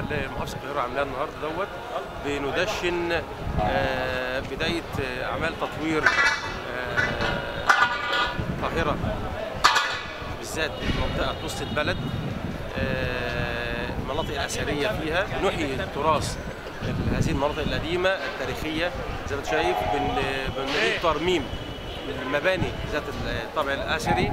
اللي محافظه القاهره عاملاه النهارده دوت بندشن آه، بدايه آه، اعمال تطوير آه، القاهره بالذات منطقه وسط البلد آه، المناطق الاثريه فيها بنحيي التراث هذه المناطق القديمه التاريخيه زي ما انت شايف بن- بنعيد ترميم المباني ذات الطابع الاثري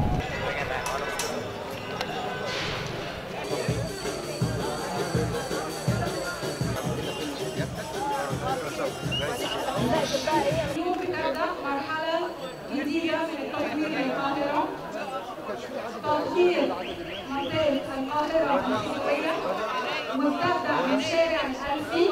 اليوم بتبدا مرحله جديده من التطوير للقاهره تطوير منطقه القاهره الحلويه مستبدا من شارع الالفي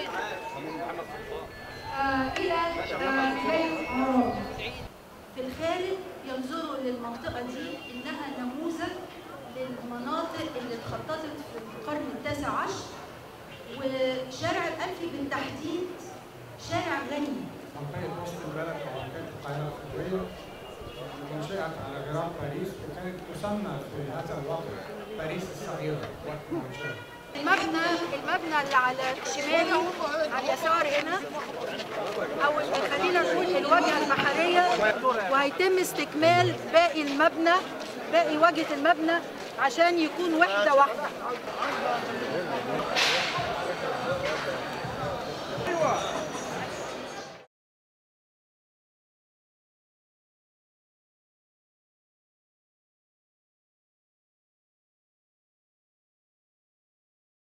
آه، الى آه، بدايه عرابي في الخارج ينظروا للمنطقة دي إنها نموذج للمناطق اللي اتخططت في القرن التاسع عشر وشارع الألفي بالتحديد شارع غني منطقة وسط البلد أو منطقة القاهرة الخليجية منشأت على غرار باريس وكانت تسمى في هذا الوقت باريس الصغيرة وقت منشأة المبنى المبنى اللي على شمالي على اليسار هنا او خلينا نقول الواجهه البحريه وهيتم استكمال باقي المبنى باقي واجهه المبنى عشان يكون وحده واحده